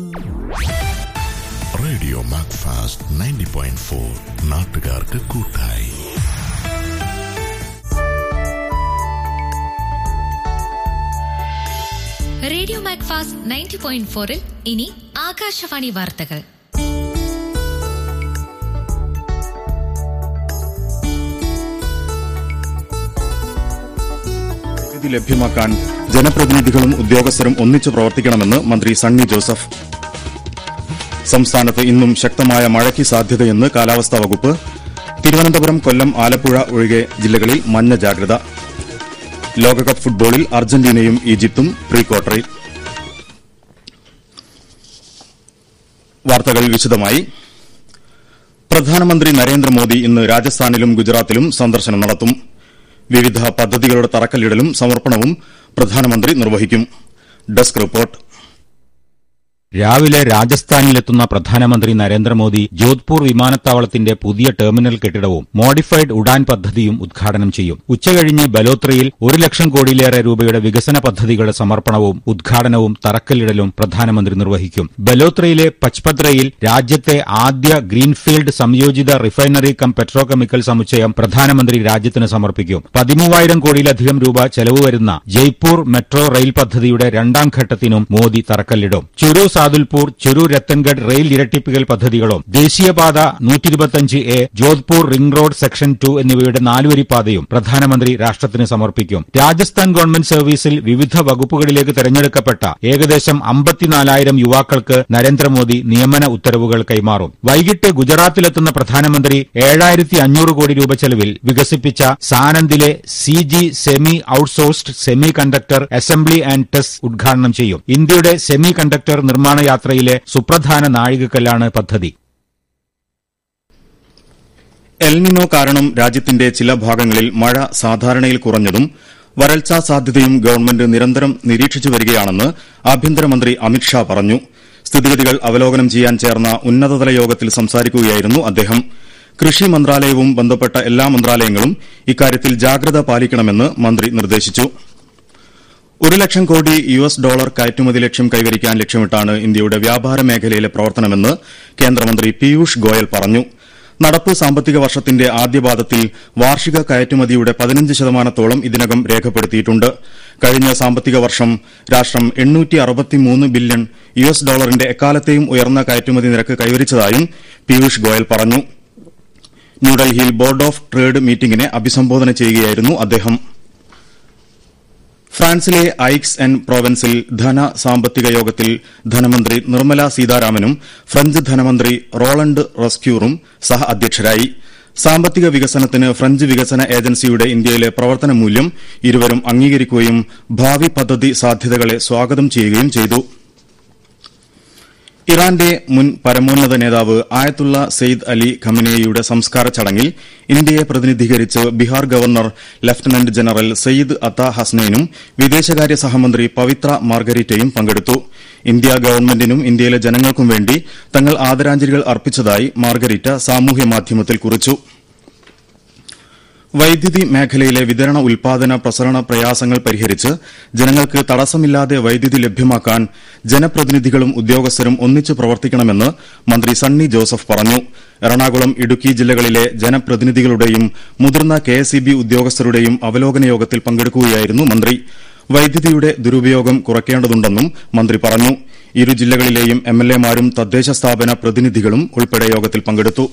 radio Macfast ninety point four നാട്ടുകാർക്ക് കൂട്ടായി radio മാക്ഫാസ് ninety point ഫോറിൽ ഇനി ആകാശവാണി വാർത്തകൾ വൈദ്യുതി ലഭ്യമാക്കാൻ ജനപ്രതിനിധികളും ഉദ്യോഗസ്ഥരും ഒന്നിച്ചു പ്രവർത്തിക്കണമെന്ന് മന്ത്രി സണ്ണി ജോസഫ് സംസ്ഥാനത്ത് ഇന്നും ശക്തമായ മഴയ്ക്ക് സാധ്യതയെന്ന് കാലാവസ്ഥാ വകുപ്പ് തിരുവനന്തപുരം കൊല്ലം ആലപ്പുഴ ഒഴികെ ജില്ലകളിൽ മഞ്ഞ ജാഗ്രത ലോകകപ്പ് ഫുട്ബോളിൽ അർജന്റീനയും ഈജിപ്തും പ്രീ ക്വാർട്ടറിൽ വാർത്തകൾ വിശദമായി പ്രധാനമന്ത്രി നരേന്ദ്രമോദി ഇന്ന് രാജസ്ഥാനിലും ഗുജറാത്തിലും സന്ദർശനം നടത്തും വിവിധ പദ്ധതികളുടെ തറക്കല്ലിടലും സമർപ്പണവും പ്രധാനമന്ത്രി നിർവഹിക്കും ഡെസ്ക് റിപ്പോർട്ട് രാവിലെ രാജസ്ഥാനിലെത്തുന്ന പ്രധാനമന്ത്രി നരേന്ദ്രമോദി ജോധ്പൂർ വിമാനത്താവളത്തിന്റെ പുതിയ ടെർമിനൽ കെട്ടിടവും മോഡിഫൈഡ് ഉഡാൻ പദ്ധതിയും ഉദ്ഘാടനം ചെയ്യും ഉച്ചകഴിഞ്ഞ് ബലോത്രയിൽ ഒരു ലക്ഷം കോടിയിലേറെ രൂപയുടെ വികസന പദ്ധതികളുടെ സമർപ്പണവും ഉദ്ഘാടനവും തറക്കല്ലിടലും പ്രധാനമന്ത്രി നിർവഹിക്കും ബലോത്രയിലെ പച്പത്രയിൽ രാജ്യത്തെ ആദ്യ ഗ്രീൻഫീൽഡ് സംയോജിത റിഫൈനറി കം പെട്രോ കെമിക്കൽ സമുച്ചയം പ്രധാനമന്ത്രി രാജ്യത്തിന് സമർപ്പിക്കും പതിമൂവായിരം കോടിയിലധികം രൂപ ചെലവ് വരുന്ന ജയ്പൂർ മെട്രോ റെയിൽ പദ്ധതിയുടെ രണ്ടാം ഘട്ടത്തിനും മോദി തറക്കല്ലിടും ചുരു സാദുൽപൂർ ചുരു രത്തൻഗഡ് റെയിൽ ഇരട്ടിപ്പിക്കൽ പദ്ധതികളും ദേശീയപാത നൂറ്റിരുപത്തിയഞ്ച് A Jodhpur ring road section two എന്നിവയുടെ നാലുവരിപ്പാതയും പ്രധാനമന്ത്രി രാഷ്ട്രത്തിന് സമർപ്പിക്കും രാജസ്ഥാൻ ഗവൺമെന്റ് സർവീസിൽ വിവിധ വകുപ്പുകളിലേക്ക് തെരഞ്ഞെടുക്കപ്പെട്ട ഏകദേശം അമ്പത്തിനാലായിരം യുവാക്കൾക്ക് നരേന്ദ്രമോദി നിയമന ഉത്തരവുകൾ കൈമാറും വൈകിട്ട് ഗുജറാത്തിലെത്തുന്ന പ്രധാനമന്ത്രി ഏഴായിരത്തി അഞ്ഞൂറ് കോടി രൂപ ചെലവിൽ വികസിപ്പിച്ച സാനന്ദിലെ C G semi outsourced semiconductor assembly and test ഉദ്ഘാടനം ചെയ്യും ഇന്ത്യയുടെ സെമി കണ്ടക്ടർ നിർമ്മാണ യാത്രയിലെ സുപ്രധാന നാഴികക്കല്ലാണ് പദ്ധതി എൽനിനോ കാരണം രാജ്യത്തിന്റെ ചില ഭാഗങ്ങളിൽ മഴ സാധാരണയിൽ കുറഞ്ഞതും വരൾച്ചാ സാധ്യതയും ഗവൺമെന്റ് നിരന്തരം നിരീക്ഷിച്ചു വരികയാണെന്ന് ആഭ്യന്തരമന്ത്രി അമിത്ഷാ പറഞ്ഞു സ്ഥിതിഗതികൾ അവലോകനം ചെയ്യാൻ ചേർന്ന ഉന്നതതല യോഗത്തിൽ സംസാരിക്കുകയായിരുന്നു അദ്ദേഹം കൃഷി മന്ത്രാലയവും ബന്ധപ്പെട്ട എല്ലാ മന്ത്രാലയങ്ങളും ഇക്കാര്യത്തിൽ ജാഗ്രത പാലിക്കണമെന്ന് മന്ത്രി നിർദ്ദേശിച്ചു ഒരു ലക്ഷം കോടി യു എസ് ഡോളർ കയറ്റുമതി ലക്ഷ്യം കൈവരിക്കാൻ ലക്ഷ്യമിട്ടാണ് ഇന്ത്യയുടെ വ്യാപാര മേഖലയിലെ പ്രവർത്തനമെന്ന് കേന്ദ്രമന്ത്രി പീയൂഷ് ഗോയൽ പറഞ്ഞു നടപ്പ് സാമ്പത്തിക വർഷത്തിന്റെ ആദ്യപാദത്തിൽ വാർഷിക കയറ്റുമതിയുടെ പതിനഞ്ച് ശതമാനത്തോളം ഇതിനകം രേഖപ്പെടുത്തിയിട്ടുണ്ട് കഴിഞ്ഞ സാമ്പത്തിക വർഷം രാഷ്ട്രം ബില്യൺ യു എസ് ഡോളറിന്റെ എക്കാലത്തെയും ഉയർന്ന കയറ്റുമതി നിരക്ക് കൈവരിച്ചതായും പീയൂഷ് ഗോയൽ പറഞ്ഞു ന്യൂഡൽഹിയിൽ ബോർഡ് ഓഫ് ട്രേഡ് മീറ്റിംഗിനെ അഭിസംബോധന ചെയ്യുകയായിരുന്നു അദ്ദേഹം ഫ്രാൻസിലെ ഐക്സ് ആൻഡ് പ്രോവൻസിൽ ധന സാമ്പത്തിക യോഗത്തിൽ ധനമന്ത്രി നിർമ്മല സീതാരാമനും ഫ്രഞ്ച് ധനമന്ത്രി റോളണ്ട് റസ്ക്യൂറും സഹ അധ്യക്ഷരായി സാമ്പത്തിക വികസനത്തിന് ഫ്രഞ്ച് വികസന ഏജൻസിയുടെ ഇന്ത്യയിലെ പ്രവർത്തന മൂല്യം ഇരുവരും അംഗീകരിക്കുകയും ഭാവി പദ്ധതി സാധ്യതകളെ സ്വാഗതം ചെയ്യുകയും ചെയ്തു ഇറാന്റെ മുൻ പരമോന്നത നേതാവ് ആയത്തുള്ള സെയ്ദ് അലി ഖമനേയുടെ സംസ്കാര ചടങ്ങിൽ ഇന്ത്യയെ പ്രതിനിധീകരിച്ച് Bihar governor lieutenant general Syed Ata ഹസ്നൈനും വിദേശകാര്യ സഹമന്ത്രി പവിത്ര മാർഗരിറ്റയും പങ്കെടുത്തു ഇന്ത്യ ഗവൺമെന്റിനും ഇന്ത്യയിലെ ജനങ്ങൾക്കും വേണ്ടി തങ്ങൾ ആദരാഞ്ജലികൾ അർപ്പിച്ചതായി മാർഗരിറ്റ സാമൂഹ്യമാധ്യമത്തിൽ കുറിച്ചു വൈദ്യുതി മേഖലയിലെ വിതരണ ഉൽപാദന പ്രസരണ പ്രയാസങ്ങൾ പരിഹരിച്ച് ജനങ്ങൾക്ക് തടസ്സമില്ലാതെ വൈദ്യുതി ലഭ്യമാക്കാൻ ജനപ്രതിനിധികളും ഉദ്യോഗസ്ഥരും ഒന്നിച്ച് പ്രവർത്തിക്കണമെന്ന് മന്ത്രി സണ്ണി ജോസഫ് പറഞ്ഞു എറണാകുളം ഇടുക്കി ജില്ലകളിലെ ജനപ്രതിനിധികളുടെയും മുതിർന്ന കെഎസ്ഇബി ഉദ്യോഗസ്ഥരുടെയും അവലോകന യോഗത്തിൽ പങ്കെടുക്കുകയായിരുന്നു മന്ത്രി വൈദ്യുതിയുടെ ദുരുപയോഗം കുറയ്ക്കേണ്ടതുണ്ടെന്നും മന്ത്രി പറഞ്ഞു ഇരു ജില്ലകളിലെയും എംഎൽഎമാരും തദ്ദേശ സ്ഥാപന പ്രതിനിധികളും ഉൾപ്പെടെ യോഗത്തിൽ പങ്കെടുത്തു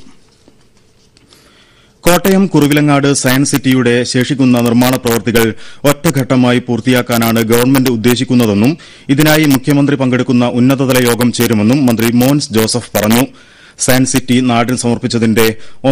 കോട്ടയം കുറുവിലങ്ങാട് സയൻസ് സിറ്റിയുടെ ശേഷിക്കുന്ന നിർമ്മാണ പ്രവൃത്തികൾ ഒറ്റഘട്ടമായി പൂർത്തിയാക്കാനാണ് ഗവൺമെന്റ് ഉദ്ദേശിക്കുന്നതെന്നും ഇതിനായി മുഖ്യമന്ത്രി പങ്കെടുക്കുന്ന ഉന്നതതല യോഗം ചേരുമെന്നും മന്ത്രി മോൻസ് ജോസഫ് പറഞ്ഞു സയൻസ് സിറ്റി നാടിന് സമർപ്പിച്ചതിന്റെ